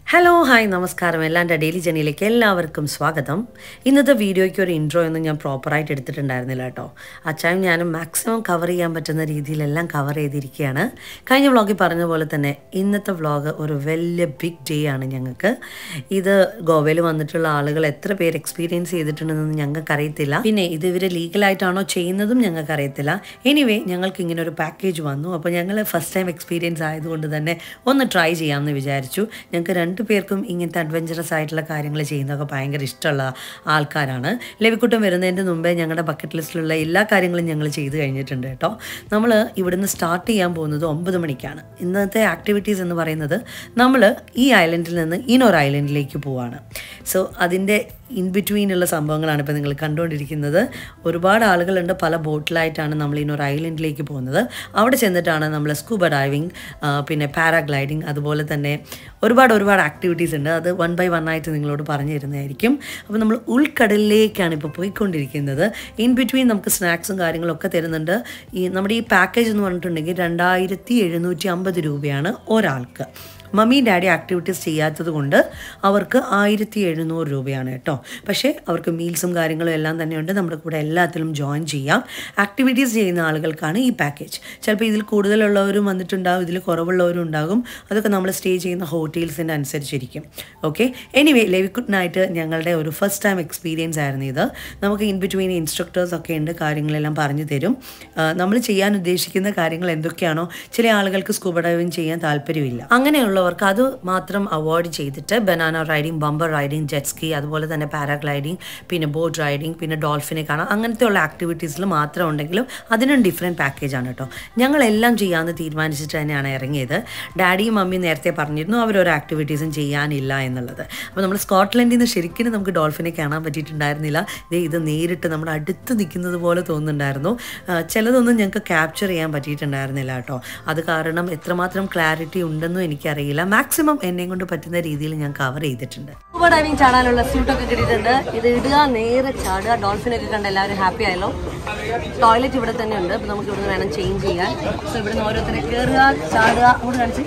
Hello hi നമസ്കാരം എല്ലാൻ്റെ daily ജേണിയിലേക്ക് എല്ലാവർക്കും സ്വാഗതം ഇന്നത്തെ വീഡിയോയ്ക്ക് ഒരു ഇൻട്രോ ഒന്നും ഞാൻ പ്രോപ്പറായിട്ട് എടുത്തിട്ടുണ്ടായിരുന്നില്ല കേട്ടോ അച്ചായും ഞാനും മാക്സിമം കവർ ചെയ്യാൻ പറ്റുന്ന രീതിയിലെല്ലാം കവർ ചെയ്തിരിക്കുകയാണ് കഴിഞ്ഞ വ്ളോഗിൽ പറഞ്ഞ പോലെ തന്നെ ഇന്നത്തെ വ്ളോഗ് ഒരു വലിയ ബിഗ് ഡേ ആണ് ഞങ്ങൾക്ക് ഇത് ഗോവയിൽ വന്നിട്ടുള്ള ആളുകൾ എത്ര പേര് എക്സ്പീരിയൻസ് ചെയ്തിട്ടുണ്ടെന്ന് ഞങ്ങൾക്ക് അറിയത്തില്ല പിന്നെ ഇത് ഇവർ ലീഗലായിട്ടാണോ ചെയ്യുന്നതും ഞങ്ങൾക്ക് അറിയത്തില്ല എനിവേ ഞങ്ങൾക്ക് ഇങ്ങനെ ഒരു പാക്കേജ് വന്നു അപ്പോൾ ഞങ്ങൾ ഫസ്റ്റ് ടൈം എക്സ്പീരിയൻസ് ആയതുകൊണ്ട് തന്നെ ഒന്ന് ട്രൈ ചെയ്യാമെന്ന് വിചാരിച്ചു ഞങ്ങൾക്ക് രണ്ട് പേർക്കും ഇങ്ങനത്തെ അഡ്വഞ്ചറസ് ആയിട്ടുള്ള കാര്യങ്ങൾ ചെയ്യുന്നതൊക്കെ ഭയങ്കര ഇഷ്ടമുള്ള ആൾക്കാരാണ് ലവിക്കുട്ടം വരുന്നതിൻ്റെ മുമ്പേ ഞങ്ങളുടെ ബക്കറ്റ് ലിസ്റ്റിലുള്ള എല്ലാ കാര്യങ്ങളും ഞങ്ങൾ ചെയ്തു കഴിഞ്ഞിട്ടുണ്ട് കേട്ടോ നമ്മൾ ഇവിടുന്ന് സ്റ്റാർട്ട് ചെയ്യാൻ പോകുന്നത് ഒമ്പത് മണിക്കാണ് ഇന്നത്തെ ആക്ടിവിറ്റീസ് എന്ന് പറയുന്നത് നമ്മൾ ഈ ഐലൻഡിൽ നിന്ന് ഇനൊരു ഐലൻഡിലേക്ക് പോവാണ് സോ അതിൻ്റെ ഇൻ ബിറ്റ്വീൻ ഉള്ള സംഭവങ്ങളാണ് ഇപ്പോൾ നിങ്ങൾ കണ്ടുകൊണ്ടിരിക്കുന്നത് ഒരുപാട് ആളുകളുണ്ട് പല ബോട്ടിലായിട്ടാണ് നമ്മൾ ഇനൊരു ഐലൻഡിലേക്ക് പോകുന്നത് അവിടെ ചെന്നിട്ടാണ് നമ്മൾ സ്കൂബ ഡൈവിങ് പിന്നെ പാരാഗ്ലൈഡിങ് അതുപോലെ തന്നെ ഒരുപാട് ഒരുപാട് ആക്ടിവിറ്റീസ് ഉണ്ട് അത് വൺ ബൈ വൺ ആയിട്ട് നിങ്ങളോട് പറഞ്ഞു തരുന്നതായിരിക്കും അപ്പോൾ നമ്മൾ ഉൾക്കടലിലേക്കാണ് ഇപ്പോൾ പോയിക്കൊണ്ടിരിക്കുന്നത് ഇൻ ബിറ്റ്വീൻ നമുക്ക് സ്നാക്സും കാര്യങ്ങളൊക്കെ തരുന്നുണ്ട് ഈ നമ്മുടെ ഈ പാക്കേജ് എന്ന് പറഞ്ഞിട്ടുണ്ടെങ്കിൽ രണ്ടായിരത്തി എഴുന്നൂറ്റി അമ്പത് രൂപയാണ് ഒരാൾക്ക് മമ്മി ഡാഡി ആക്ടിവിറ്റീസ് ചെയ്യാത്തത് കൊണ്ട് അവർക്ക് ആയിരത്തി എഴുന്നൂറ് രൂപയാണ് കേട്ടോ പക്ഷേ അവർക്ക് മീൽസും കാര്യങ്ങളും എല്ലാം തന്നെയുണ്ട് നമ്മുടെ കൂടെ എല്ലാത്തിലും ജോയിൻ ചെയ്യാം ആക്ടിവിറ്റീസ് ചെയ്യുന്ന ആളുകൾക്കാണ് ഈ പാക്കേജ് ചിലപ്പോൾ ഇതിൽ കൂടുതലുള്ളവരും വന്നിട്ടുണ്ടാകും ഇതിൽ കുറവുള്ളവരും ഉണ്ടാകും അതൊക്കെ നമ്മൾ സ്റ്റേ ചെയ്യുന്ന ഹോട്ടൽസിൻ്റെ അനുസരിച്ചിരിക്കും ഓക്കെ എനിവേ ലെവിക്കുട്ടിനായിട്ട് ഞങ്ങളുടെ ഒരു ഫസ്റ്റ് ടൈം എക്സ്പീരിയൻസ് ആയിരുന്നു ഇത് നമുക്ക് ഇൻ ബിറ്റ്വീൻ ഇൻസ്ട്രക്ടേഴ്സ് ഒക്കെ ഉണ്ട് കാര്യങ്ങളെല്ലാം പറഞ്ഞു തരും നമ്മൾ ചെയ്യാൻ ഉദ്ദേശിക്കുന്ന കാര്യങ്ങൾ എന്തൊക്കെയാണോ ചില ആളുകൾക്ക് സ്കൂബ ഡൈവിങ് ചെയ്യാൻ താല്പര്യമില്ല അങ്ങനെയുള്ള ഉള്ളവർക്ക് അത് മാത്രം അവോയ്ഡ് ചെയ്തിട്ട് banana riding bumper riding jetski അതുപോലെ തന്നെ പാരാഗ്ലൈഡിങ് പിന്നെ ബോട്ട് റൈഡിങ് പിന്നെ ഡോൾഫിനെ കാണാം അങ്ങനത്തെ ഉള്ള ആക്ടിവിറ്റീസിൽ മാത്രം ഉണ്ടെങ്കിലും അതിനും ഡിഫറെൻറ്റ് പാക്കേജാണ് കേട്ടോ ഞങ്ങളെല്ലാം ചെയ്യാമെന്ന് തീരുമാനിച്ചിട്ട് തന്നെയാണ് ഇറങ്ങിയത് ഡാഡിയും മമ്മിയും നേരത്തെ പറഞ്ഞിരുന്നു അവരൊരു ആക്ടിവിറ്റീസും ചെയ്യാനില്ല എന്നുള്ളത് അപ്പോൾ നമ്മൾ സ്കോട്ട്ലൻഡിൽ നിന്ന് ശരിക്കും നമുക്ക് ഡോൾഫിനെ കാണാൻ പറ്റിയിട്ടുണ്ടായിരുന്നില്ല ഇത് ഇത് നേരിട്ട് നമ്മുടെ അടുത്ത് നിൽക്കുന്നത് പോലെ തോന്നുന്നുണ്ടായിരുന്നു ചിലതൊന്നും ഞങ്ങൾക്ക് ക്യാപ്ചർ ചെയ്യാൻ പറ്റിയിട്ടുണ്ടായിരുന്നില്ല കേട്ടോ അത് കാരണം എത്രമാത്രം ക്ലാരിറ്റി ഉണ്ടെന്നും എനിക്കറിയില്ല അറിയില്ല മാക്സിമം എന്നെ കൊണ്ട് പറ്റുന്ന രീതിയിൽ ഞാൻ കവർ ചെയ്തിട്ടുണ്ട് സ്കൂബ ഡൈവിംഗ് ചാടാനുള്ള സ്യൂട്ടൊക്കെ കിട്ടിയിട്ടുണ്ട് ഇത് ഇടുക നേരെ ചാടുക ഡോൾഫിനൊക്കെ കണ്ട് എല്ലാവരും ഹാപ്പി ആയല്ലോ ടോയ്ലറ്റ് ഇവിടെ തന്നെ ഉണ്ട് അപ്പൊ നമുക്ക് ഇവിടുന്ന് വേണം ചേഞ്ച് ചെയ്യാൻ സോ ഇവിടുന്ന് ഓരോരുത്തരെ കയറുക ചാടുക അങ്ങോട്ട് കാണിച്ച്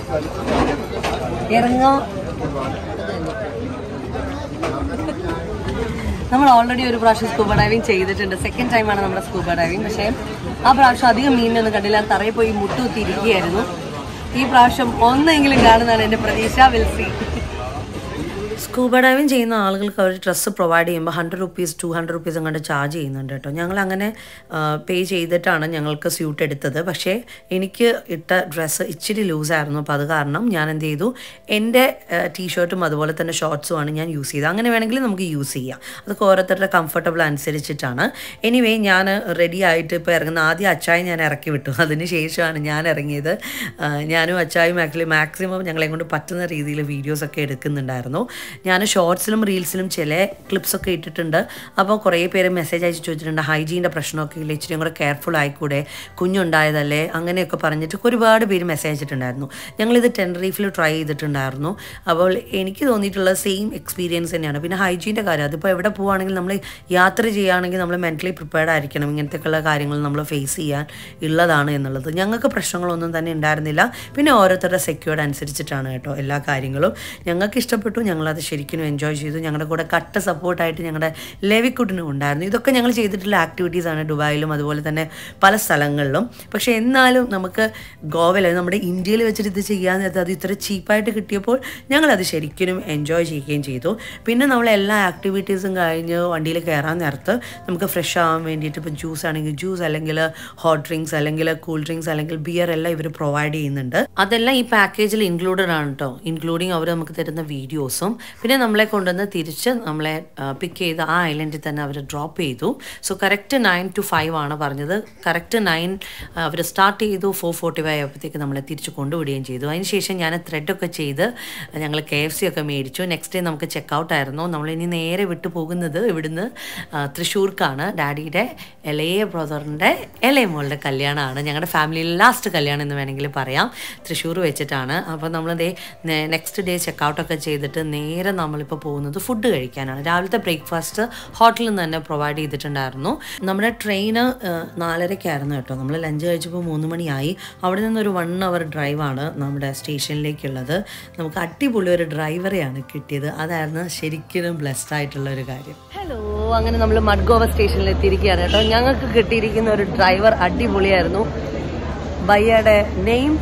ഇറങ്ങുക നമ്മൾ ഓൾറെഡി ഒരു പ്രാവശ്യം സ്കൂബ ഡൈവിംഗ് ചെയ്തിട്ടുണ്ട് സെക്കൻഡ് ടൈമാണ് നമ്മുടെ സ്കൂബ ഡൈവിംഗ് പക്ഷേ ആ പ്രാവശ്യം അധികം മീനൊന്നും കണ്ടില്ല തറയിൽ പോയി മുട്ടുകുത്തിയിരിക്കുകയായിരുന്നു ഈ പ്രാവശ്യം ഒന്നെങ്കിലും കാണുന്നതാണ് എൻ്റെ പ്രതീക്ഷ വിൽ സി സ്കൂബ ഡൈവിങ് ചെയ്യുന്ന ആളുകൾക്ക് അവർ ഡ്രസ്സ് പ്രൊവൈഡ് ചെയ്യുമ്പോൾ hundred rupees two hundred rupees അങ്ങോട്ട് ചാർജ് ചെയ്യുന്നുണ്ട് കേട്ടോ ഞങ്ങൾ അങ്ങനെ പേ ചെയ്തിട്ടാണ് ഞങ്ങൾക്ക് സ്യൂട്ട് എടുത്തത് പക്ഷേ എനിക്ക് ഇട്ട ഡ്രസ്സ് ഇച്ചിരി ലൂസായിരുന്നു അപ്പോൾ അത് കാരണം ഞാൻ എന്ത് ചെയ്തു എൻ്റെ ടീഷർട്ടും അതുപോലെ തന്നെ ഷോർട്സുമാണ് ഞാൻ യൂസ് ചെയ്തത് അങ്ങനെ വേണമെങ്കിൽ നമുക്ക് യൂസ് ചെയ്യാം അതൊക്കെ ഓരോരുത്തരുടെ കംഫർട്ടബിൾ അനുസരിച്ചിട്ടാണ് എനിവേ ഞാൻ റെഡി ആയിട്ട് ഇപ്പോൾ ഇറങ്ങുന്ന ആദ്യം അച്ചായി ഞാൻ ഇറക്കി വിട്ടു അതിന് ശേഷമാണ് ഞാൻ ഇറങ്ങിയത് ഞാനും അച്ചായും ആക്ച്വലി മാക്സിമം ഞങ്ങളെ കൊണ്ട് പറ്റുന്ന രീതിയിൽ വീഡിയോസൊക്കെ എടുക്കുന്നുണ്ടായിരുന്നു ഞാൻ ഷോർട്സിലും റീൽസിലും ചില ക്ലിപ്സൊക്കെ ഇട്ടിട്ടുണ്ട് അപ്പോൾ കുറേ പേര് മെസ്സേജ് അയച്ച് ചോദിച്ചിട്ടുണ്ട് ഹൈജീൻ്റെ പ്രശ്നമൊക്കെ ഇല്ല ഇച്ചിരി കൂടെ കെയർഫുൾ ആയിക്കൂടെ കുഞ്ഞുണ്ടായതല്ലേ അങ്ങനെയൊക്കെ പറഞ്ഞിട്ട് ഒരുപാട് പേര് മെസ്സേജ് അയച്ചിട്ടുണ്ടായിരുന്നു ഞങ്ങളിത് ടെൻറീഫിൽ ട്രൈ ചെയ്തിട്ടുണ്ടായിരുന്നു അപ്പോൾ എനിക്ക് തോന്നിയിട്ടുള്ള സെയിം എക്സ്പീരിയൻസ് തന്നെയാണ് പിന്നെ ഹൈജീൻ്റെ കാര്യം അതിപ്പോൾ എവിടെ പോവുകയാണെങ്കിൽ നമ്മൾ യാത്ര ചെയ്യുകയാണെങ്കിൽ നമ്മൾ മെൻ്റലി പ്രിപ്പയർഡ് ആയിരിക്കണം ഇങ്ങനത്തെയൊക്കെയുള്ള കാര്യങ്ങൾ നമ്മൾ ഫേസ് ചെയ്യാൻ ഉള്ളതാണ് എന്നുള്ളത് ഞങ്ങൾക്ക് പ്രശ്നങ്ങളൊന്നും തന്നെ ഉണ്ടായിരുന്നില്ല പിന്നെ ഓരോരുത്തരുടെ സെക്യൂർഡ് അനുസരിച്ചിട്ടാണ് കേട്ടോ എല്ലാ കാര്യങ്ങളും ഞങ്ങൾക്ക് ഇഷ്ടപ്പെട്ടു ഞങ്ങളത് ശരിക്കും എൻജോയ് ചെയ്തു ഞങ്ങളുടെ കൂടെ കട്ട സപ്പോർട്ടായിട്ട് ഞങ്ങളുടെ ലെവിക്കുട്ടിനും ഉണ്ടായിരുന്നു ഇതൊക്കെ ഞങ്ങൾ ചെയ്തിട്ടുള്ള ആക്ടിവിറ്റീസാണ് ദുബായിലും അതുപോലെ തന്നെ പല സ്ഥലങ്ങളിലും പക്ഷേ എന്നാലും നമുക്ക് ഗോവയിൽ നമ്മുടെ ഇന്ത്യയിൽ വെച്ചിട്ട് ഇത് ചെയ്യാൻ നേരത്തെ അത് ഇത്ര ചീപ്പായിട്ട് കിട്ടിയപ്പോൾ ഞങ്ങളത് ശരിക്കും എൻജോയ് ചെയ്യുകയും ചെയ്തു പിന്നെ നമ്മൾ എല്ലാ ആക്ടിവിറ്റീസും കഴിഞ്ഞ് വണ്ടിയിൽ കയറാൻ നേരത്ത് നമുക്ക് ഫ്രഷ് ആവാൻ വേണ്ടിയിട്ട് ഇപ്പോൾ ജ്യൂസ് ആണെങ്കിൽ ജ്യൂസ് അല്ലെങ്കിൽ ഹോട്ട് ഡ്രിങ്ക്സ് അല്ലെങ്കിൽ കൂൾ ഡ്രിങ്ക്സ് അല്ലെങ്കിൽ ബിയർ എല്ലാം ഇവർ പ്രൊവൈഡ് ചെയ്യുന്നുണ്ട് അതെല്ലാം ഈ പാക്കേജിൽ ഇൻക്ലൂഡഡ് ആണ് കേട്ടോ ഇൻക്ലൂഡിങ് അവർ നമുക്ക് തരുന്ന വീഡിയോസും പിന്നെ നമ്മളെ കൊണ്ടുവന്ന് തിരിച്ച് നമ്മളെ പിക്ക് ചെയ്ത് ആ ഐലൻഡിൽ തന്നെ അവർ ഡ്രോപ്പ് ചെയ്തു so correct nine two five ആണ് പറഞ്ഞത് കറക്റ്റ് നയൻ അവർ സ്റ്റാർട്ട് ചെയ്തു ഫോർ ഫോർട്ടി ഫൈവ് ആയപ്പോഴത്തേക്ക് നമ്മളെ തിരിച്ച് കൊണ്ടുവിടുകയും ചെയ്തു അതിനുശേഷം ഞാൻ ത്രെഡൊക്കെ ചെയ്ത് ഞങ്ങൾ കെ എഫ് സി ഒക്കെ മേടിച്ചു നെക്സ്റ്റ് ഡേ നമുക്ക് ചെക്ക് ഔട്ട് ആയിരുന്നു നമ്മളിനി നേരെ വിട്ടു പോകുന്നത് ഇവിടുന്ന് തൃശ്ശൂർക്കാണ് ഡാഡിയുടെ ഇളയ ബ്രദറിൻ്റെ ഇളയ മോളുടെ കല്യാണമാണ് ഞങ്ങളുടെ ഫാമിലിയിൽ ലാസ്റ്റ് കല്യാണം എന്ന് വേണമെങ്കിൽ പറയാം തൃശ്ശൂർ വെച്ചിട്ടാണ് അപ്പോൾ നമ്മൾ ദേ നെക്സ്റ്റ് ഡേ ചെക്ക് ഔട്ടൊക്കെ ചെയ്തിട്ട് നേരെ നേരെ നമ്മളിപ്പോൾ പോകുന്നത് ഫുഡ് കഴിക്കാനാണ് രാവിലത്തെ ബ്രേക്ക്ഫാസ്റ്റ് ഹോട്ടലിൽ നിന്ന് തന്നെ പ്രൊവൈഡ് ചെയ്തിട്ടുണ്ടായിരുന്നു നമ്മുടെ ട്രെയിന് നാലരയ്ക്കായിരുന്നു കേട്ടോ നമ്മൾ ലഞ്ച് കഴിച്ചപ്പോൾ മൂന്ന് മണിയായി അവിടെ നിന്നൊരു വൺ അവർ ഡ്രൈവാണ് നമ്മുടെ സ്റ്റേഷനിലേക്കുള്ളത് നമുക്ക് അടിപൊളി ഒരു ഡ്രൈവറെയാണ് കിട്ടിയത് അതായിരുന്നു ശരിക്കും ബ്ലെസ്ഡ് ആയിട്ടുള്ള ഒരു കാര്യം ഹലോ അങ്ങനെ നമ്മൾ മഡ്ഗോവ സ്റ്റേഷനിൽ എത്തിയിരിക്കുകയാണ് കേട്ടോ ഞങ്ങൾക്ക് കിട്ടിയിരിക്കുന്ന ഒരു ഡ്രൈവർ അടിപൊളിയായിരുന്നു ബയ്യയുടെ നെയിം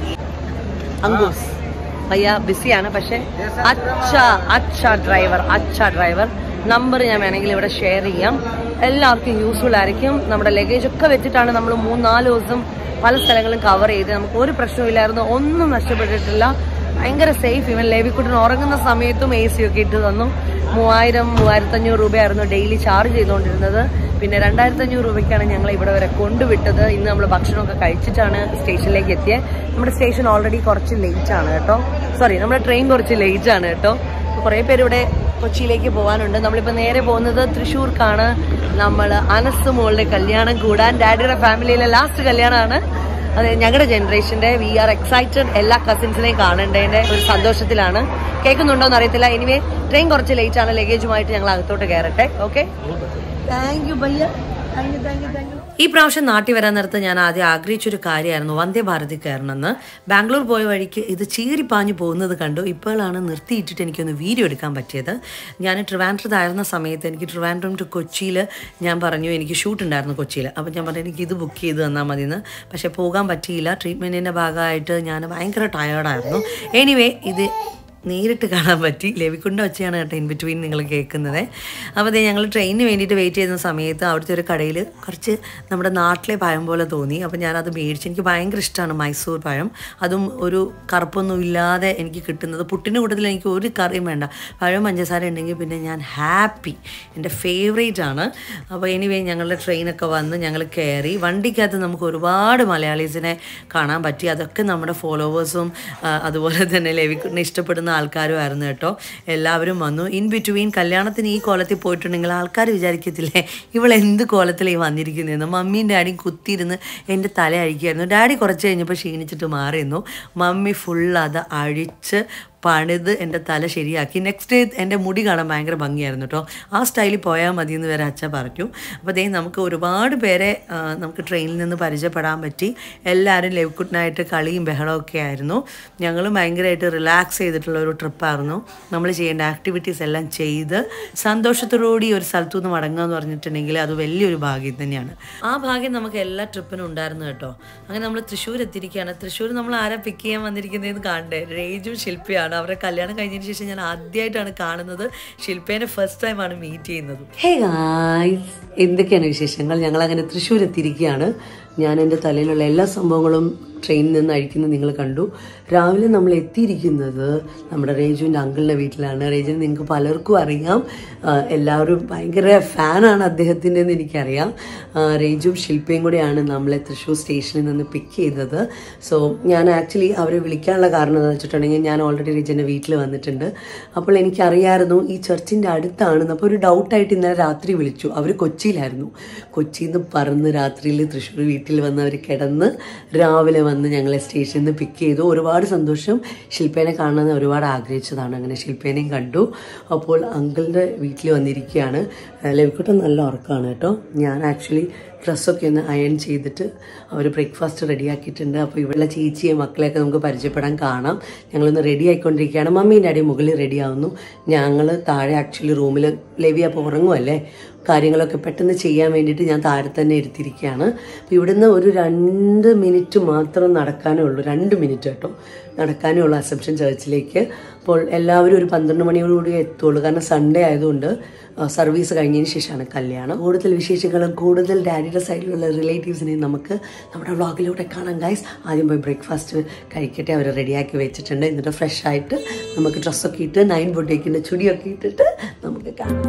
അങ്കൂസ് ഭയ്യ ബിസിയാണ് പക്ഷെ അച്ഛ അച്ഛ ഡ്രൈവർ അച്ഛ ഡ്രൈവർ നമ്പർ ഞാൻ വേണമെങ്കിൽ ഇവിടെ ഷെയർ ചെയ്യാം എല്ലാവർക്കും യൂസ്ഫുൾ ആയിരിക്കും നമ്മുടെ ലഗേജ് ഒക്കെ വെച്ചിട്ടാണ് നമ്മൾ മൂന്നാല് ദിവസം പല സ്ഥലങ്ങളും കവർ ചെയ്ത് നമുക്ക് ഒരു പ്രശ്നമില്ലായിരുന്നു ഒന്നും നഷ്ടപ്പെട്ടിട്ടില്ല ഭയങ്കര സേഫ് ഇവൻ ലേവിക്കുട്ടൻ ഉറങ്ങുന്ന സമയത്തും എ സി ഒക്കെ ഇട്ട് തന്നു മൂവായിരം മൂവായിരത്തഞ്ഞൂറ് രൂപയായിരുന്നു ഡെയിലി ചാർജ് ചെയ്തുകൊണ്ടിരുന്നത് പിന്നെ രണ്ടായിരത്തി അഞ്ഞൂറ് രൂപയ്ക്കാണ് ഞങ്ങൾ ഇവിടെ വരെ കൊണ്ടുവിട്ടത് ഇന്ന് നമ്മൾ ഭക്ഷണമൊക്കെ കഴിച്ചിട്ടാണ് സ്റ്റേഷനിലേക്ക് എത്തിയത് നമ്മുടെ സ്റ്റേഷൻ ഓൾറെഡി കുറച്ച് ലേറ്റ് ആണ് കേട്ടോ സോറി നമ്മുടെ ട്രെയിൻ കുറച്ച് ലേറ്റ് ആണ് കേട്ടോ കുറേ പേര് ഇവിടെ കൊച്ചിയിലേക്ക് പോകാനുണ്ട് നമ്മളിപ്പോൾ നേരെ പോകുന്നത് തൃശ്ശൂർക്കാണ് നമ്മൾ അനസ് മോളുടെ കല്യാണം കൂടാൻ ഡാഡിയുടെ ഫാമിലിയിലെ ലാസ്റ്റ് കല്യാണമാണ് അതെ ഞങ്ങളുടെ ജനറേഷന്റെ വി ആർ എക്സൈറ്റഡ് എല്ലാ കസിൻസിനെയും കാണേണ്ടതിന്റെ ഒരു സന്തോഷത്തിലാണ് കേൾക്കുന്നുണ്ടോ എന്ന് അറിയത്തില്ല എനിവേ ട്രെയിൻ കുറച്ച് ലേറ്റ് ആണ് ലഗേജുമായിട്ട് ഞങ്ങൾ അകത്തോട്ട് കയറട്ടെ ഓക്കെ താങ്ക് യു ഭയ്യ thank you thank you thank you ഈ പ്രാവശ്യം നാട്ടിൽ വരാൻ നേരത്ത് ഞാൻ ആദ്യം ആഗ്രഹിച്ചൊരു കാര്യമായിരുന്നു വന്ദേ ഭാരതിൽ കയറണമെന്ന് ബാംഗ്ലൂർ പോയ വഴിക്ക് ഇത് ചീറിപ്പാഞ്ഞു പോകുന്നത് കണ്ടു ഇപ്പോഴാണ് നിർത്തിയിട്ടിട്ട് എനിക്കൊന്ന് വീഡിയോ എടുക്കാൻ പറ്റിയത് ഞാൻ ട്രിവാൻഡ്രത്തായിരുന്ന സമയത്ത് എനിക്ക് ട്രിവാൻഡ്രം ടു കൊച്ചിയിൽ ഞാൻ പറഞ്ഞു എനിക്ക് ഷൂട്ട് ഉണ്ടായിരുന്നു കൊച്ചിയിൽ അപ്പോൾ ഞാൻ പറഞ്ഞു എനിക്ക് ഇത് ബുക്ക് ചെയ്ത് തന്നാൽ മതി എന്ന് പക്ഷേ പോകാൻ പറ്റിയില്ല ട്രീറ്റ്മെൻറ്റിൻ്റെ ഭാഗമായിട്ട് ഞാൻ ഭയങ്കര ടയേർഡായിരുന്നു എനിവേ ഇത് നേരിട്ട് കാണാൻ പറ്റി ലവിക്കുണ്ട വെച്ചാണ് കേട്ടോ ഇൻ ബിറ്റ്വീൻ നിങ്ങൾ കേൾക്കുന്നത് അപ്പോൾ അതേ ഞങ്ങൾ ട്രെയിനിന് വേണ്ടിയിട്ട് വെയിറ്റ് ചെയ്യുന്ന സമയത്ത് അവിടുത്തെ ഒരു കടയിൽ കുറച്ച് നമ്മുടെ നാട്ടിലെ പഴം പോലെ തോന്നി അപ്പോൾ ഞാനത് മേടിച്ചു എനിക്ക് ഭയങ്കര ഇഷ്ടമാണ് മൈസൂർ പഴം അതും ഒരു കറുപ്പൊന്നും ഇല്ലാതെ എനിക്ക് കിട്ടുന്നത് പുട്ടിൻ്റെ കൂട്ടത്തിൽ എനിക്ക് ഒരു കറിയും വേണ്ട പഴം പഞ്ചസാര ഉണ്ടെങ്കിൽ പിന്നെ ഞാൻ ഹാപ്പി എൻ്റെ ഫേവറേറ്റ് ആണ് അപ്പോൾ എനിവേ ഞങ്ങളുടെ ട്രെയിനൊക്കെ വന്ന് ഞങ്ങൾ കയറി വണ്ടിക്കകത്ത് നമുക്ക് ഒരുപാട് മലയാളീസിനെ കാണാൻ പറ്റി അതൊക്കെ നമ്മുടെ ഫോളോവേഴ്സും അതുപോലെ തന്നെ ലവിക്കുട്ടിനെ ഇഷ്ടപ്പെടുന്ന ആൾക്കാരുമായിരുന്നു കേട്ടോ എല്ലാവരും വന്നു ഇൻ ബിറ്റ്വീൻ കല്യാണത്തിന് ഈ കോലത്തിൽ പോയിട്ടുണ്ടെങ്കിൽ ആൾക്കാർ വിചാരിക്കത്തില്ലേ ഇവൾ എന്ത് കോലത്തിലാണ് വന്നിരിക്കുന്നതെന്ന് മമ്മിയും ഡാഡിയും കുത്തിയിരുന്ന് എൻ്റെ തല അഴിക്കുമായിരുന്നു ഡാഡി കുറച്ച് കഴിഞ്ഞപ്പോൾ ക്ഷീണിച്ചിട്ട് മാറിയിരുന്നു മമ്മി ഫുൾ അത് അഴിച്ച് പണിത് എൻ്റെ തല ശരിയാക്കി നെക്സ്റ്റ് ഡേ എൻ്റെ മുടി കാണാൻ ഭയങ്കര ഭംഗിയായിരുന്നു കേട്ടോ ആ സ്റ്റൈലിൽ പോയാൽ മതി എന്ന് വരെ അച്ഛ പറഞ്ഞു അപ്പോൾ അതേ നമുക്ക് ഒരുപാട് പേരെ ആ, നമുക്ക് ട്രെയിനിൽ നിന്ന് പരിചയപ്പെടാൻ പറ്റി എല്ലാവരും ലെവ്കുട്ടനായിട്ട് കളിയും ബഹളമൊക്കെ ആയിരുന്നു ഞങ്ങൾ ഭയങ്കരമായിട്ട് റിലാക്സ് ചെയ്തിട്ടുള്ള ഒരു ട്രിപ്പായിരുന്നു നമ്മൾ ചെയ്യേണ്ട ആക്ടിവിറ്റീസ് എല്ലാം ചെയ്ത് സന്തോഷത്തോടുകൂടി ഒരു സ്ഥലത്തു നിന്ന് മടങ്ങുക എന്ന് പറഞ്ഞിട്ടുണ്ടെങ്കിൽ അത് വലിയൊരു ഭാഗ്യം തന്നെയാണ് ആ ഭാഗ്യം നമുക്ക് എല്ലാ ട്രിപ്പിനും ഉണ്ടായിരുന്നു കേട്ടോ അങ്ങനെ നമ്മൾ തൃശ്ശൂർ എത്തിയിരിക്കുകയാണ് തൃശ്ശൂർ നമ്മൾ ആരാ പിക്ക് ചെയ്യാൻ വന്നിരിക്കുന്നതെന്ന് കാണണ്ടേ രേജും ശില്പയാണ് അവരുടെ കല്യാണം കഴിഞ്ഞതിന് ശേഷം ഞാൻ ആദ്യമായിട്ടാണ് കാണുന്നത് ശില്പേനെ ഫസ്റ്റ് ടൈമാണ് മീറ്റ് ചെയ്യുന്നത് ഹേ ഗായ്സ് എന്തൊക്കെയാണ് വിശേഷങ്ങൾ ഞങ്ങൾ അങ്ങനെ തൃശ്ശൂർ എത്തിയിരിക്കുകയാണ് ഞാൻ എൻ്റെ തലയിലുള്ള എല്ലാ സംഭവങ്ങളും ട്രെയിനിൽ നിന്ന് അഴിക്കുന്നത് നിങ്ങൾ കണ്ടു രാവിലെ നമ്മൾ എത്തിയിരിക്കുന്നത് നമ്മുടെ റേജുവിൻ്റെ അങ്കിളിൻ്റെ വീട്ടിലാണ് റേജുവിനെ നിങ്ങൾക്ക് പലർക്കും അറിയാം ആ, എല്ലാവരും ഭയങ്കര ഫാനാണ് അദ്ദേഹത്തിൻ്റെ എന്ന് എനിക്കറിയാം ആ, റേജുവും ശില്പയും കൂടെയാണ് നമ്മളെ തൃശ്ശൂർ സ്റ്റേഷനിൽ നിന്ന് പിക്ക് ചെയ്തത് സോ ഞാൻ ആക്ച്വലി അവരെ വിളിക്കാനുള്ള കാരണം എന്താണെന്ന് വെച്ചിട്ടുണ്ടെങ്കിൽ ഞാൻ ഓൾറെഡി റേജൻ്റെ വീട്ടിൽ വന്നിട്ടുണ്ട് അപ്പോൾ എനിക്കറിയായിരുന്നു ഈ ചർച്ചിൻ്റെ അടുത്താണെന്ന് അപ്പോൾ ഒരു ഡൗട്ടായിട്ട് ഇന്നലെ രാത്രി വിളിച്ചു അവർ കൊച്ചിയിലായിരുന്നു കൊച്ചിയിൽ നിന്ന് പറന്ന് രാത്രിയിൽ തൃശ്ശൂർ വീട്ടിൽ വന്ന് അവർ കിടന്ന് രാവിലെ വന്ന് ഞങ്ങളെ സ്റ്റേഷനിൽ നിന്ന് പിക്ക് ചെയ്തു ഒരുപാട് സന്തോഷം ശില്പേനെ കാണണമെന്ന് ഒരുപാട് ആഗ്രഹിച്ചതാണ് അങ്ങനെ ശില്പേനെയും കണ്ടു അപ്പോൾ അങ്കിളിൻ്റെ വീട്ടിൽ വന്നിരിക്കുകയാണ് ലവിക്കുട്ടൻ നല്ല ഉറക്കമാണ് കേട്ടോ ഞാൻ ആക്ച്വലി ഡ്രസ്സൊക്കെ ഒന്ന് അയൺ ചെയ്തിട്ട് അവർ ബ്രേക്ക്ഫാസ്റ്റ് റെഡിയാക്കിയിട്ടുണ്ട് അപ്പോൾ ഇവിടെ ചേച്ചിയെ മക്കളെയൊക്കെ നമുക്ക് പരിചയപ്പെടാൻ കാണാം ഞങ്ങളൊന്ന് റെഡി ആയിക്കൊണ്ടിരിക്കുകയാണ് മമ്മീൻ്റെ അടി മുകളിൽ റെഡി ആവുന്നു ഞങ്ങൾ താഴെ ആക്ച്വലി റൂമിൽ ലവി അപ്പോൾ ഉറങ്ങുമല്ലേ കാര്യങ്ങളൊക്കെ പെട്ടെന്ന് ചെയ്യാൻ വേണ്ടിയിട്ട് ഞാൻ താഴെ തന്നെ എടുത്തിരിക്കുകയാണ് അപ്പോൾ ഇവിടുന്ന് ഒരു രണ്ട് മിനിറ്റ് മാത്രം നടക്കാനേ ഉള്ളൂ രണ്ട് മിനിറ്റ് കേട്ടോ നടക്കാനേ ഉള്ളൂ അസംഷൻ ചർച്ചിലേക്ക് അപ്പോൾ എല്ലാവരും ഒരു പന്ത്രണ്ട് മണിയോടുകൂടി എത്തുള്ളൂ കാരണം സൺഡേ ആയതുകൊണ്ട് ആ, സർവീസ് കഴിഞ്ഞതിന് ശേഷമാണ് കല്യാണം കൂടുതൽ വിശേഷങ്ങളും കൂടുതൽ ഡാഡിയുടെ സൈഡിലുള്ള റിലേറ്റീവ്സിനെയും നമുക്ക് നമ്മുടെ വ്ളോഗിലൂടെ കാണാം ഗൈസ് ആദ്യം പോയി ബ്രേക്ക്ഫാസ്റ്റ് കഴിക്കട്ടെ അവർ റെഡിയാക്കി വെച്ചിട്ടുണ്ട് എന്നിട്ട് ഫ്രഷ് ആയിട്ട് നമുക്ക് ഡ്രസ്സൊക്കെ ഇട്ട് നൈൻ ബുട്ടേക്കിൻ്റെ ചുടിയൊക്കെ ഇട്ടിട്ട് നമുക്ക് കാണാം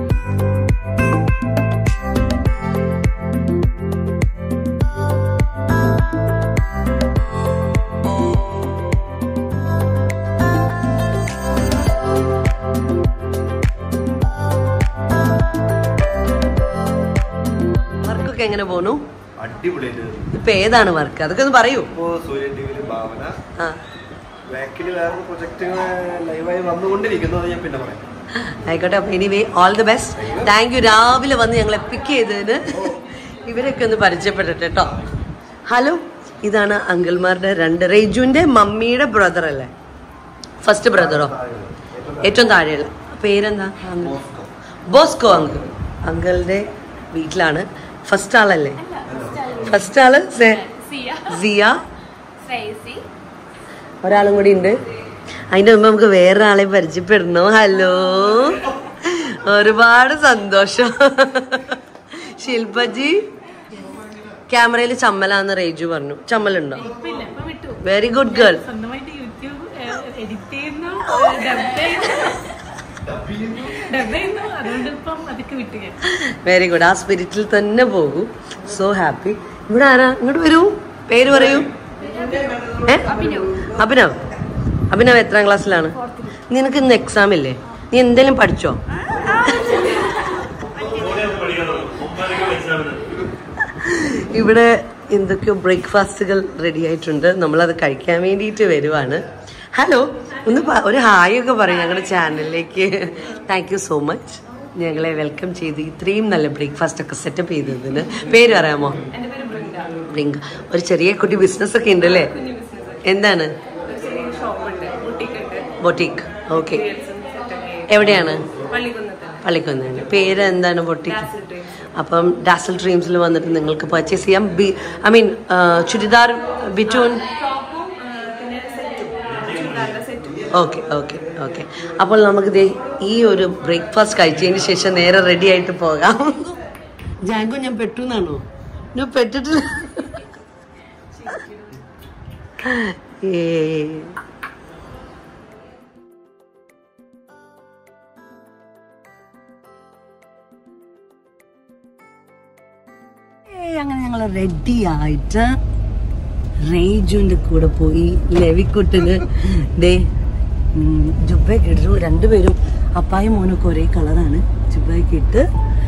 വർക്കൊക്കെ എങ്ങനെ പോണു അടിപൊളിയായിട്ട് ഇപ്പൊ ഏതാണ് വർക്ക് അതൊക്കെ ഒന്ന് പറയൂ ഇപ്പോ സൂര്യ ടി വിയില് ഭാവന ആ ബാക്കിൽ വേറെ പ്രൊജക്ടുകൾ ലൈവായി വന്നുകൊണ്ടിരിക്കുന്നു അത് ഞാൻ പിന്നെ പറയാം ആയിക്കോട്ടെ അപ്പോൾ anyway all the best thank you രാവിലെ വന്ന് ഞങ്ങളെ പിക്ക് ചെയ്തതിന് ഇവരൊക്കെ ഒന്ന് പരിചയപ്പെട്ടിട്ട് കേട്ടോ ഹലോ ഇതാണ് അങ്കിൾമാരുടെ രണ്ട് റേജുവിൻ്റെ മമ്മിയുടെ ബ്രദർ അല്ലേ ഫസ്റ്റ് ബ്രദറോ ഏറ്റവും താഴെയുള്ള പേരെന്താ അങ്കിൾ ബോസ്കോ അങ്കിൾ അങ്കിളുടെ വീട്ടിലാണ് ഫസ്റ്റ് ആളല്ലേ ഫസ്റ്റ് ആള് സെ- സിയ ശ്രേയസി ഒരാളും കൂടി ഉണ്ട് അതിന്റെ മുമ്പ് നമുക്ക് വേറെ ആളെ പരിചയപ്പെടണോ ഹലോ ഒരുപാട് സന്തോഷം ശില്പജി ക്യാമറയിൽ ചമ്മലാന്ന് റേജു പറഞ്ഞു ചമ്മലുണ്ടോ ഇപ്പൊ ഇല്ല ഇപ്പൊ വിട്ടു വെരി ഗുഡ് ഗേൾ സ്വന്തമായിട്ട് യൂട്യൂബ് എഡിറ്റ് ചെയ്യുന്നു ഡബ് ചെയ്യുന്നു ഡബ് ചെയ്യുന്നു അതുകൊണ്ട് ഇപ്പം അതൊക്കെ വിട്ടു ഞാൻ വെരി ഗുഡ് ആ സ്പിരിറ്റിൽ തന്നെ പോകൂ സോ ഹാപ്പി ഇവിടെ ആരാ ഇങ്ങോട്ട് വരൂ പേര് പറയൂ ഏ അഭിനവ് അഭിനവ് എത്രാം ക്ലാസ്സിലാണ് നിനക്ക് ഇന്ന് എക്സാം ഇല്ലേ നീ എന്തെങ്കിലും പഠിച്ചോ ഇവിടെ എന്തൊക്കെയോ ബ്രേക്ക്ഫാസ്റ്റുകൾ റെഡി ആയിട്ടുണ്ട് നമ്മളത് കഴിക്കാൻ വേണ്ടിയിട്ട് വരുവാണ് ഹലോ ഒന്ന് പ- ഒരു ഹായ് ഒക്കെ പറയും ഞങ്ങളുടെ ചാനലിലേക്ക് താങ്ക് യു സോ മച്ച് ഞങ്ങളെ വെൽക്കം ചെയ്ത് ഇത്രയും നല്ല ബ്രേക്ക്ഫാസ്റ്റ് ഒക്കെ സെറ്റപ്പ് ചെയ്തതിന് പേര് പറയാമോ എന്റെ പേര് ബൃന്ദ പ്രിയങ്ക ഒരു ചെറിയ കുട്ടി ബിസിനസ് ഒക്കെ ഉണ്ടല്ലേ കുഞ്ഞു ബിസിനസ് എന്താണ് ഒരു ചെറിയ ഷോപ്പുണ്ട് ബുട്ടീക്ക് ഉണ്ട് ബൊട്ടിക് ഓക്കെ സെറ്റൊക്കെ എവിടെയാണ് പള്ളിക്കുന്നത്ത് പള്ളിക്കുന്നുണ്ട് പേര് എന്താണ് ബൊട്ടിക് Dazzle Dreams. അപ്പം ഡാസൽ ഡ്രീംസിൽ വന്നിട്ട് നിങ്ങൾക്ക് പർച്ചേസ് ചെയ്യാം ബി ഐ മീൻ ചുരിദാർ ബിറ്റൂൺ ടോപ്പും പിന്നെ സെറ്റും ചുരിദാറിന്റെ സെറ്റും ഓക്കെ ഓക്കെ ഓക്കെ അപ്പോൾ നമുക്ക് ദേ ഈ ഒരു ബ്രേക്ക്ഫാസ്റ്റ് കഴിച്ചതിന് ശേഷം നേരെ റെഡി ആയിട്ട് പോകാം ജാങ്കോ ഞാൻ പെട്ടു എന്നാണോ ഞാൻ പെട്ടിട്ടില്ല ഏ ഏയ് അങ്ങനെ ഞങ്ങൾ റെഡി ആയിട്ട് റേജുവിന്റെ കൂടെ പോയി ലവിക്കുട്ടിന് ദേ ഉം, ജുബ്ബയൊക്കെ ഇട്ടു രണ്ടുപേരും അപ്പായും മോനൊക്കെ ഒരേ കളറാണ് ജുബ്ബയൊക്കെ ഇട്ട്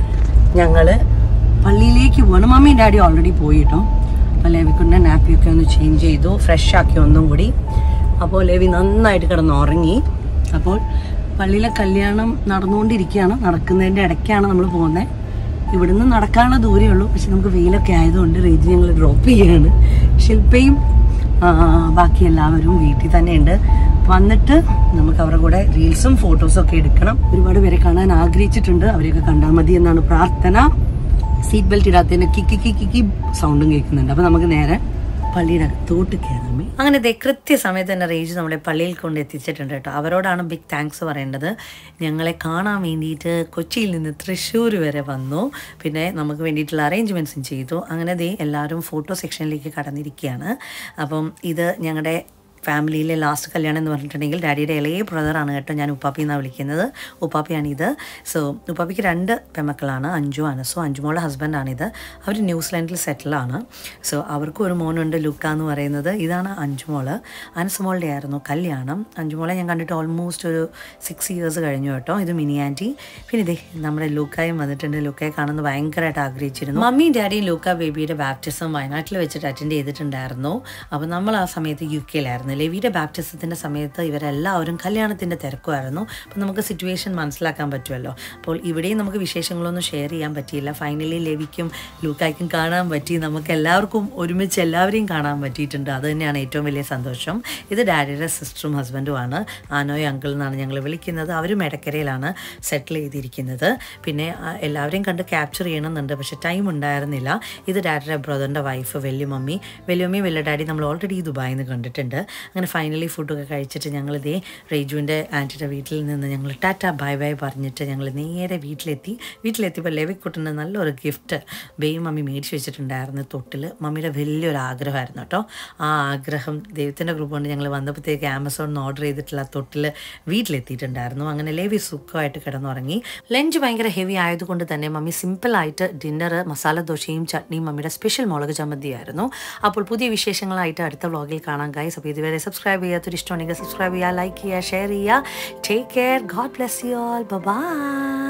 ഞങ്ങള് പള്ളിയിലേക്ക് പോകണം മമ്മിയും ഡാഡി ഓൾറെഡി പോയിട്ടോ അപ്പോൾ ലവിക്കുട്ടിൻ്റെ നാപ്പിയൊക്കെ ഒന്ന് ചേഞ്ച് ചെയ്തു ഫ്രഷ് ആക്കി ഒന്നും കൂടി അപ്പോൾ ലവി നന്നായിട്ട് കിടന്ന് ഉറങ്ങി അപ്പോൾ പള്ളിയിലെ കല്യാണം നടന്നുകൊണ്ടിരിക്കുകയാണ് നടക്കുന്നതിൻ്റെ ഇടയ്ക്കാണ് നമ്മൾ പോകുന്നത് ഇവിടുന്ന് നടക്കാനുള്ള ദൂരേ ഉള്ളൂ പക്ഷെ നമുക്ക് വെയിലൊക്കെ ആയതുകൊണ്ട് റേജ് ഞങ്ങൾ ഡ്രോപ്പ് ചെയ്യാണ് ശില്പയും ആ, ബാക്കി എല്ലാവരും വീട്ടിൽ തന്നെ ഉണ്ട് വന്നിട്ട് നമുക്ക് അവരുടെ കൂടെ റീൽസും ഫോട്ടോസും ഒക്കെ എടുക്കണം ഒരുപാട് പേരെ കാണാൻ ആഗ്രഹിച്ചിട്ടുണ്ട് അവരെയൊക്കെ കണ്ടാൽ മതി എന്നാണ് പ്രാർത്ഥന സീറ്റ് ബെൽറ്റ് ഇടാത്തതിന് കിക്കി കിക്കി കിക്കി സൗണ്ടും കേൾക്കുന്നുണ്ട് അപ്പൊ നമുക്ക് നേരെ പള്ളിയുടെ അകത്തോട്ട് കയറാമേ അങ്ങനെ ദേ കൃത്യസമയത്ത് തന്നെ റേജ് നമ്മളെ പള്ളിയിൽ കൊണ്ട് എത്തിച്ചിട്ടുണ്ട് കേട്ടോ അവരോടാണ് ബിഗ് താങ്ക്സ് പറയേണ്ടത് ഞങ്ങളെ കാണാൻ വേണ്ടിയിട്ട് കൊച്ചിയിൽ നിന്ന് തൃശ്ശൂർ വരെ വന്നു പിന്നെ നമുക്ക് വേണ്ടിയിട്ടുള്ള അറേഞ്ച്മെൻറ്റ്സും ചെയ്തു അങ്ങനെ ദേ എല്ലാവരും ഫോട്ടോ സെക്ഷനിലേക്ക് കടന്നിരിക്കുകയാണ് അപ്പം ഇത് ഞങ്ങളുടെ ഫാമിലിയിലെ ലാസ്റ്റ് കല്യാണം എന്ന് പറഞ്ഞിട്ടുണ്ടെങ്കിൽ ഡാഡിയുടെ ഇളയ ബ്രദറാണ് കേട്ടോ ഞാൻ ഉപ്പാപ്പി എന്നാണ് വിളിക്കുന്നത് ഉപ്പാപ്പിയാണിത് സോ ഉപ്പാപ്പിക്ക് രണ്ട് പെമക്കളാണ് അഞ്ചു അനസു അഞ്ചുമോളുടെ ഹസ്ബൻഡാണിത് അവർ ന്യൂസിലാൻഡിൽ സെറ്റിലാണ് സോ അവർക്കും ഒരു മോനുണ്ട് ലുക്ക എന്ന് പറയുന്നത് ഇതാണ് അഞ്ചുമോള് അനസുമോളുടെ ആയിരുന്നു കല്യാണം അഞ്ചുമോളെ ഞാൻ കണ്ടിട്ട് ഓൾമോസ്റ്റ് ഒരു സിക്സ് ഇയേഴ്സ് കഴിഞ്ഞു കേട്ടോ ഇത് മിനി ആൻറ്റി പിന്നെ ഇതേ നമ്മുടെ ലൂക്കായും വന്നിട്ടുണ്ട് ലൂക്കയെ കാണുന്നത് ഭയങ്കരമായിട്ട് ആഗ്രഹിച്ചിരുന്നു മമ്മിയും ഡാഡിയും ലൂക്ക ബേബിയുടെ ബാപ്റ്റിസം വയനാട്ടിൽ വെച്ചിട്ട് അറ്റൻഡ് ചെയ്തിട്ടുണ്ടായിരുന്നു അപ്പോൾ നമ്മൾ ആ സമയത്ത് യു കെയിലായിരുന്നു ലെവിയുടെ ബാപ്റ്റിസത്തിൻ്റെ സമയത്ത് ഇവരെല്ലാവരും കല്യാണത്തിൻ്റെ തിരക്കുമായിരുന്നു അപ്പോൾ നമുക്ക് സിറ്റുവേഷൻ മനസ്സിലാക്കാൻ പറ്റുമല്ലോ അപ്പോൾ ഇവിടെയും നമുക്ക് വിശേഷങ്ങളൊന്നും ഷെയർ ചെയ്യാൻ പറ്റിയില്ല ഫൈനലി ലെവിക്കും ലൂക്കായ്ക്കും കാണാൻ പറ്റി നമുക്ക് എല്ലാവർക്കും ഒരുമിച്ച് എല്ലാവരെയും കാണാൻ പറ്റിയിട്ടുണ്ട് അത് തന്നെയാണ് ഏറ്റവും വലിയ സന്തോഷം ഇത് ഡാഡിയുടെ സിസ്റ്ററും ഹസ്ബൻഡുമാണ് ആനോയ് അങ്കിൾ എന്നാണ് ഞങ്ങൾ വിളിക്കുന്നത് അവരും എടക്കരയിലാണ് സെറ്റിൽ ചെയ്തിരിക്കുന്നത് പിന്നെ ആ, എല്ലാവരെയും കണ്ട് ക്യാപ്ചർ ചെയ്യണമെന്നുണ്ട് പക്ഷേ ടൈം ഉണ്ടായിരുന്നില്ല ഇത് ഡാഡിയുടെ ബ്രദറിൻ്റെ വൈഫ് വല്യമ്മമ്മി വല്യമ്മി വലിയ ഡാഡി നമ്മൾ ഓൾറെഡി ദുബായിൽ നിന്ന് കണ്ടിട്ടുണ്ട് അങ്ങനെ ഫൈനലി ഫുഡൊക്കെ കഴിച്ചിട്ട് ഞങ്ങൾ ഇതേ റേജുവിൻ്റെ ആൻറ്റിയുടെ വീട്ടിൽ നിന്ന് ഞങ്ങൾ ടാറ്റ ബൈ ബൈ പറഞ്ഞിട്ട് ഞങ്ങൾ നേരെ വീട്ടിലെത്തി വീട്ടിലെത്തിയപ്പോൾ ലെവിക്കുട്ടന് നല്ലൊരു ഗിഫ്റ്റ് ബേയും മമ്മി മേടിച്ച് വെച്ചിട്ടുണ്ടായിരുന്നു തൊട്ടിൽ മമ്മിയുടെ വലിയൊരു ആഗ്രഹമായിരുന്നു കേട്ടോ ആ ആഗ്രഹം ദൈവത്തിൻ്റെ ഗ്രൂപ്പ് കൊണ്ട് ഞങ്ങൾ വന്നപ്പോഴത്തേക്ക് ആമസോണിൽ നിന്ന് ഓർഡർ ചെയ്തിട്ടുള്ള തൊട്ടിൽ വീട്ടിലെത്തിയിട്ടുണ്ടായിരുന്നു അങ്ങനെ ലേവി സുഖമായിട്ട് കിടന്നുറങ്ങി ലഞ്ച് ഭയങ്കര ഹെവി ആയതുകൊണ്ട് തന്നെ മമ്മി സിമ്പിളായിട്ട് ഡിന്നർ മസാല ദോശയും ചട്നിയും മമ്മിയുടെ സ്പെഷ്യൽ മുളക് ചമ്മന്തിയായിരുന്നു അപ്പോൾ പുതിയ വിശേഷങ്ങളായിട്ട് അടുത്ത വ്ളോഗിൽ കാണാം ഗൈസ് അപ്പോൾ ഇതുവരെ സബ്സ്ക്രൈബ് ചെയ്യാത്തൊരു ഇഷ്ടമുണ്ടെങ്കിൽ സബ്സ്ക്രൈബ് ചെയ്യുക ലൈക്ക് ചെയ്യുക ഷെയർ ചെയ്യുക take care God bless you all by